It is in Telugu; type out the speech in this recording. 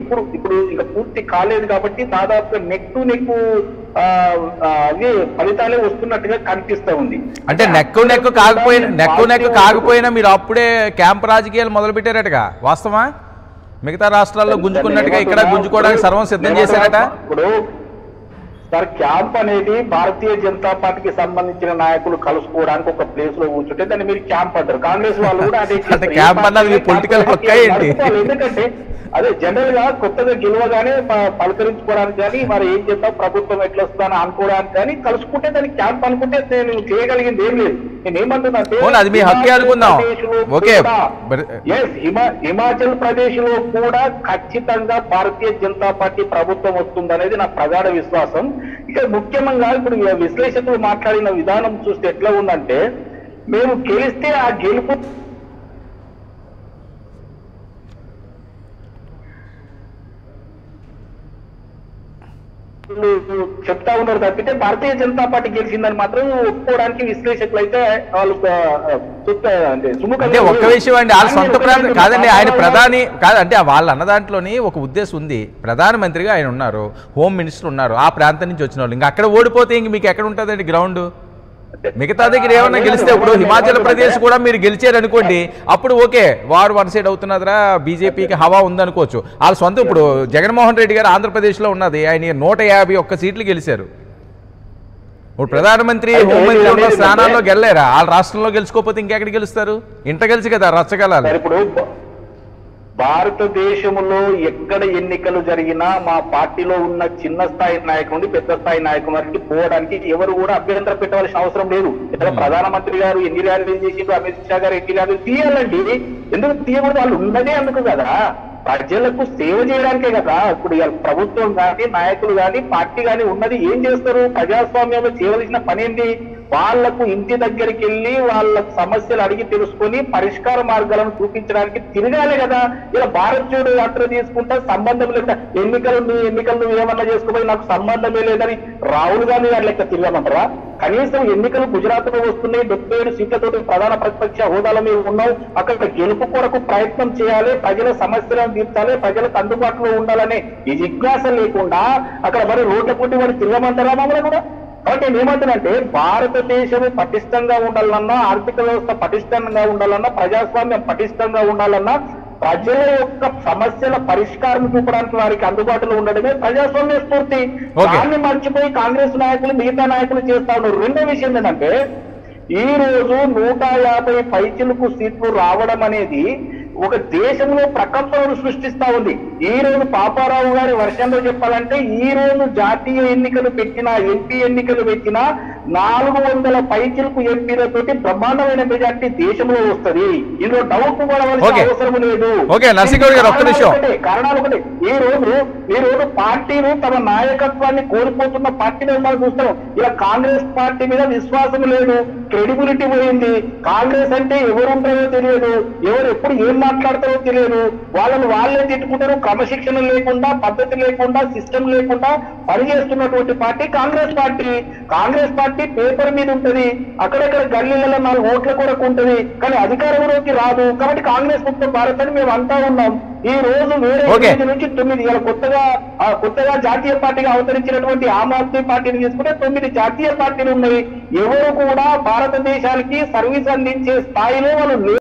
ఇప్పుడు ఇప్పుడు ఇంకా పూర్తి కాలేదు కాబట్టి దాదాపుగా నెక్ టు నెక్ అవి ఫలితాలే వస్తున్నట్టుగా కనిపిస్తా ఉంది అంటే నెక్కు నెక్కు కాకపోయినా నెక్కు నెక్కు కాకపోయినా మీరు అప్పుడే క్యాంప్ రాజకీయాలు మొదలు పెట్టారటగా వాస్తవా మిగతా రాష్ట్రాల్లో గుంజుకున్నట్టుగా ఇక్కడ గుంజుకోవడానికి సర్వం సిద్ధం చేశారట ఇప్పుడు సార్ క్యాంప్ అనేది భారతీయ జనతా పార్టీకి సంబంధించిన నాయకులు కలుసుకోవడానికి ఒక ప్లేస్ లో కూర్చుంటే దాన్ని మీరు క్యాంప్ అంటారు కాంగ్రెస్ వాళ్ళు కూడా అదే చేస్తారు. అంటే క్యాంప్ అన్నది మీ పొలిటికల్ హక్కా ఏంటి? నడుపుకోవాలి. ఎందుకంటే అదే జనరల్ గా కొత్తగా గెలవగానే ప- పలకరించుకోవడానికి కానీ మరి ఏం చేద్దాం ప్రభుత్వం ఎట్లా వస్తుందని అనుకోవడానికి కానీ కలుసుకుంటే దానికి క్యాంప్ అనుకుంటే నేను చేయగలిగింది ఏం లేదు నేను ఏమంటున్నా అంటే అవును, అది మీ హక్కే అనుకుందాం. Okay. But- yes Himachal Pradesh లో కూడా ఖచ్చితంగా భారతీయ జనతా పార్టీ ప్రభుత్వం వస్తుందనేది నా ప్రగాఢ విశ్వాసం ఇక ముఖ్యంగా ఇప్పుడు ఈ విశ్లేషకులు మాట్లాడిన విధానం చూస్తే ఎట్లా ఉందంటే మేము గెలిస్తే ఆ గెలుపు చెప్తా ఉన్నారు తప్పితే భారతీయ జనతా పార్టీ గెలిచిందని మాత్రం ఒప్పుకోవడానికి విశ్లేషకులు అయితే వాళ్ళు ఆ, చూస్తే అంటే సుముఖంగా అంటే ఒక్క విషయం అండి వాళ్ళ సొంత ప్రాంతం కాదండి ఆయన ప్రధాని కాదు అంటే వాళ్ళు అన్న దాంట్లోని ఒక ఉద్దేశం ఉంది ప్రధానమంత్రిగా ఆయన ఉన్నారు హోమ్ మినిస్టర్ ఉన్నారు ఆ ప్రాంతం నుంచి వచ్చిన వాళ్ళు ఇంకా అక్కడ ఓడిపోతే ఇంక మీకు ఎక్కడ ఉంటుందండి గ్రౌండ్ మిగతా దగ్గర ఏమన్నా గెలిస్తే ఇప్పుడు హిమాచల్ ప్రదేశ్ కూడా మీరు గెలిచారు అనుకోండి అప్పుడు ఓకే వారు వన్ సైడ్ అవుతున్నదిరా బీజేపీకి హవా ఉందనుకోవచ్చు వాళ్ళ సొంత ఇప్పుడు జగన్మోహన్ రెడ్డి గారు ఆంధ్రప్రదేశ్లో ఉన్నది ఆయన నూట యాభై ఒక్క సీట్లు గెలిచారు ఇప్పుడు ప్రధానమంత్రి అయితే హోంమంత్రి ఉన్న ఏంటంటే- స్థానాల్లో గెలలేరా వాళ్ళ రాష్ట్రంలో గెలుచుకోకపోతే ఇంకెక్కడ గెలుస్తారు ఇంట గెలిచి కదా రచ్చగలాలి మరి ఇప్పుడు భ- భారతదేశంలో ఎక్కడ ఎన్నికలు జరిగినా మా పార్టీలో ఉన్న చిన్న స్థాయి నాయకుడి నుండి పెద్ద స్థాయి నాయకుడి వరకు పోవడానికి ఎవరు కూడా అభ్యంతరం పెట్టవలసిన అవసరం లేదు ఇక్కడ ప్రధానమంత్రి గారు ఎన్ని ర్యాలీలు చేసిండ్రు అమిత్ షా గారు ఎన్ని ర్యాలీలు తీయాలండి ఎందుకు తీయకూడదు వాళ్ళు ఉన్నదే అందుకు కదా ప్రజలకు సేవ చేయడానికే కదా ఇప్పుడు ఇవాళ ప్రభుత్వం కానీ నాయకులు కానీ పార్టీ కానీ ఉన్నది ఏం చేస్తారు ప్రజాస్వామ్యంలో చేయవలసిన పని ఏంటి వాళ్లకు ఇంటి దగ్గరికి వెళ్ళి వాళ్ళ సమస్యలు అడిగి తెలుసుకొని పరిష్కార మార్గాలను చూపించడానికి తిరగాలి కదా ఇలా భారత్ జోడో యాత్ర తీసుకుంటే సంబంధం లేదా ఎన్నికలు నీ ఎన్నికలు నువ్వు ఏమన్నా చేసుకోబోయి నాకు సంబంధమే లేదని రాహుల్ గాంధీ గారి లెక్క తిరగమంటారా కనీసం ఎన్నికలు గుజరాత్ లో వస్తున్నాయి డెబ్బై ఏడు సీట్లతో ప్రధాన ప్రతిపక్ష హోదాలో మీరు ఉన్నాం అక్కడ గెలుపు కొరకు ప్రయత్నం చేయాలి ప్రజల సమస్యలను తీర్చాలి ప్రజలకు అందుబాటులో ఉండాలనే ఈ జిజ్ఞాస లేకుండా అక్కడ మరి రోడ్ల పుట్టి వాడు తిరగమంటారా మమ్మల్ని కూడా కాబట్టి నేను ఏమంటున్నానంటే భారతదేశం పటిష్టంగా ఉండాలన్నా ఆర్థిక వ్యవస్థ పటిష్టంగా ఉండాలన్నా ప్రజాస్వామ్యం పటిష్టంగా ఉండాలన్నా ప్రజల యొక్క సమస్యల పరిష్కారం చూపడానికి వారికి అందుబాటులో ఉండడమే ప్రజాస్వామ్య స్ఫూర్తి Okay. దాన్ని మర్చిపోయి కాంగ్రెస్ నాయకులు మిగతా నాయకులు చేస్తా ఉన్నారు రెండో విషయం ఏంటంటే ఈ రోజు నూట యాభై పైచిలకు సీట్లు రావడం అనేది ఒక దేశంలో ప్రకంపనలు సృష్టిస్తా ఉంది ఈ రోజు పాపారావు గారి వర్షంలో చెప్పాలంటే ఈ రోజు జాతీయ ఎన్నికలు పెట్టిన ఎంపీ ఎన్నికలు పెట్టిన నాలుగు వందల పైచిలకు ఎంపీలతోటి బ్రహ్మాండమైన మెజార్టీ దేశంలో వస్తది ఇందులో డౌట్ పడవలసిన Okay. అవసరం లేదు Okay, నరసింహగౌడ్ గారు, ఒక్క కారణాలు నిమిషం. ఒకటే, కారణాలు ఒకటి ఈ రోజు ఈ రోజు పార్టీలు తమ నాయకత్వాన్ని కోల్పోతున్న పార్టీని మనం చూస్తాం ఇలా కాంగ్రెస్ పార్టీ మీద విశ్వాసం లేదు క్రెడిబిలిటీ పోయింది కాంగ్రెస్ అంటే ఎవరు ఉంటారో తెలియదు ఎవరు ఎప్పుడు ఏం మాట్లాడతారో తెలియదు వాళ్ళని వాళ్ళే తిట్టుకుంటారు క్రమశిక్షణ లేకుండా పద్ధతి లేకుండా సిస్టమ్ లేకుండా పనిచేస్తున్నటువంటి party Congress party Congress party paper మీద ఉంటది అక్కడక్కడ గల్లీలలో నాలుగు ఓట్ల కొరకు ఉంటది కానీ అధికారంలోకి రాదు కాబట్టి కాంగ్రెస్ ముక్త భారత్ అని మేము అంటా ఉన్నాం ఈ రోజు వేరే Okay. ఎనిమిది నుంచి తొమ్మిది ఇలా కొత్తగా ఆ, కొత్తగా జాతీయ పార్టీగా అవతరించినటువంటి ఆమ్ ఆద్మీ పార్టీని తీసుకుంటే తొమ్మిది జాతీయ పార్టీలు ఉన్నాయి ఎవరు కూడా భారతదేశానికి సర్వీస్ అందించే స్థాయిలో వాళ్ళు లేరు.